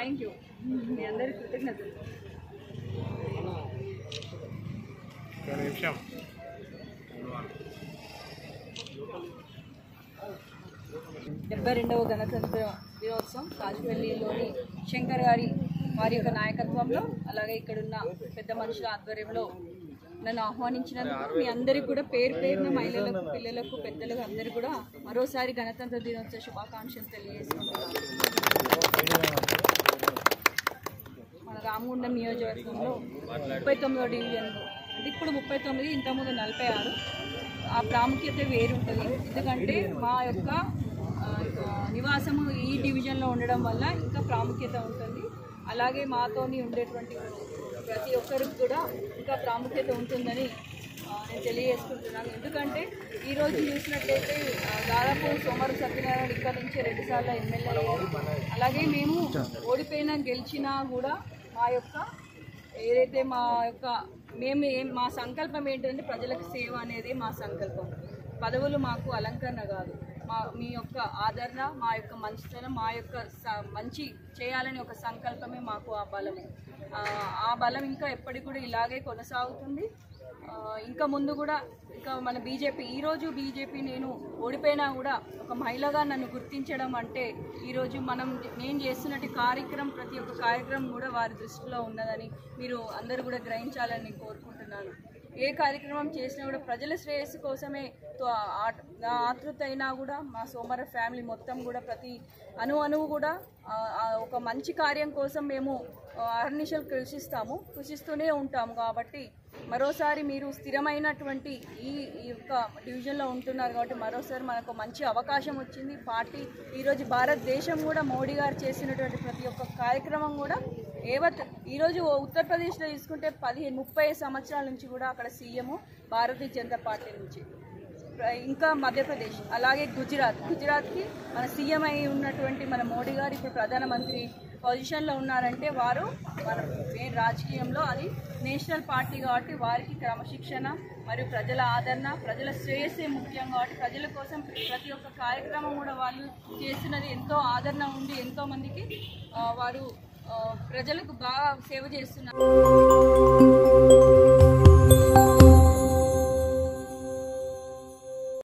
thank you మీ అందరి కృతజ్ఞతలు ఒక నిమిషం డెబ్బై రెండవ గణతంత్ర దినోత్సవం రాజపల్లిలోని శంకర్ గారి వారి యొక్క నాయకత్వంలో అలాగే ఇక్కడున్న పెద్ద మనుషుల ఆధ్వర్యంలో నన్ను ఆహ్వానించినందుకు మీ అందరికీ కూడా పేరు పేరున మహిళలకు పిల్లలకు పెద్దలకు అందరికీ కూడా మరోసారి గణతంత్ర దినోత్సవ శుభాకాంక్షలు తెలియజేసుకుంటున్నాను మన రామగుండం నియోజకవర్గంలో ముప్పై తొమ్మిదో డివిజన్లో అంటే ఇప్పుడు ముప్పై తొమ్మిది ఇంతకుముందు నలభై ఆరు ఆ ప్రాముఖ్యత వేరుంటుంది ఎందుకంటే మా యొక్క ఆ, ఆ, నివాసము ఈ డివిజన్లో ఉండడం వల్ల ఇంకా ప్రాముఖ్యత ఉంటుంది అలాగే మాతోని ఉండేటువంటి ప్రతి ఒక్కరికి కూడా ఇంకా ప్రాముఖ్యత ఉంటుందని ఆ, నేను తెలియజేసుకుంటున్నాను ఎందుకంటే ఈరోజు చూసినట్టయితే ఆ, దాదాపు సోమవారం సత్యనారాయణ ఇక్కడ నుంచి రెండుసార్లు ఎమ్మెల్యే అయ్యారు అలాగే మేము ఓడిపోయినా గెలిచినా కూడా మా యొక్క ఏదైతే మా యొక్క మేము ఏం మా సంకల్పం ఏంటంటే ప్రజలకు సేవ అనేది మా సంకల్పం పదవులు మాకు అలంకరణ కాదు మా మీ యొక్క ఆదరణ మా యొక్క మంచితనం మా యొక్క స- మంచి చేయాలని ఒక సంకల్పమే మాకు ఆ బలము ఆ, ఆ బలం ఇంకా ఎప్పటికి కూడా ఇలాగే కొనసాగుతుంది ఆ, ఇంకా ముందు కూడా ఇంకా మన బీజేపీ ఈరోజు బీజేపీ నేను ఓడిపోయినా కూడా ఒక మహిళగా నన్ను గుర్తించడం అంటే ఈరోజు మనం నేను చేస్తున్నట్టు కార్యక్రమం ప్రతి ఒక్క కార్యక్రమం కూడా వారి దృష్టిలో ఉన్నదని మీరు అందరూ కూడా గ్రహించాలని కోరుకుంటున్నాను ఏ కార్యక్రమం చేసినా కూడా ప్రజల శ్రేయస్సు కోసమే తో- ఆ- నా ఆతృత అయినా కూడా మా సోమర ఫ్యామిలీ మొత్తం కూడా ప్రతి అణు అణువు కూడా ఆ, ఆ ఒక మంచి కార్యం కోసం మేము అహర్నిశలు కృషిస్తాము కృషిస్తూనే ఉంటాము కాబట్టి మరోసారి మీరు స్థిరమైనటువంటి ఈ ఈ యొక్క డివిజన్లో ఉంటున్నారు కాబట్టి మరోసారి మనకు మంచి అవకాశం వచ్చింది పార్టీ ఈరోజు భారతదేశం కూడా మోడీ గారు చేసినటువంటి ప్రతి ఒక్క కార్యక్రమం కూడా ఏవత్ ఈరోజు ఉత్తరప్రదేశ్లో తీసుకుంటే పదిహేను ముప్పై సంవత్సరాల నుంచి కూడా అక్కడ సీఎం భారతీయ జనతా పార్టీ నుంచి ప్ర- ఇంకా మధ్యప్రదేశ్ అలాగే గుజరాత్ గుజరాత్కి మన సీఎం అయి ఉన్నటువంటి మన మోడీ గారు ఇప్పుడు ప్రధానమంత్రి పొజిషన్లో ఉన్నారంటే వారు మన మెయిన్ రాజకీయంలో అది నేషనల్ పార్టీ కాబట్టి వారికి క్రమశిక్షణ మరియు ప్రజల ఆదరణ ప్రజల శ్రేయస్సే ముఖ్యం కాబట్టి ప్రజల కోసం ప్రతి ఒక్క కార్యక్రమం కూడా వాళ్ళు చేస్తున్నది ఎంతో ఆదరణ ఉండి ఎంతో మందికి ఆ, వారు ఆ, ప్రజలకు బాగా సేవ చేస్తున్నారు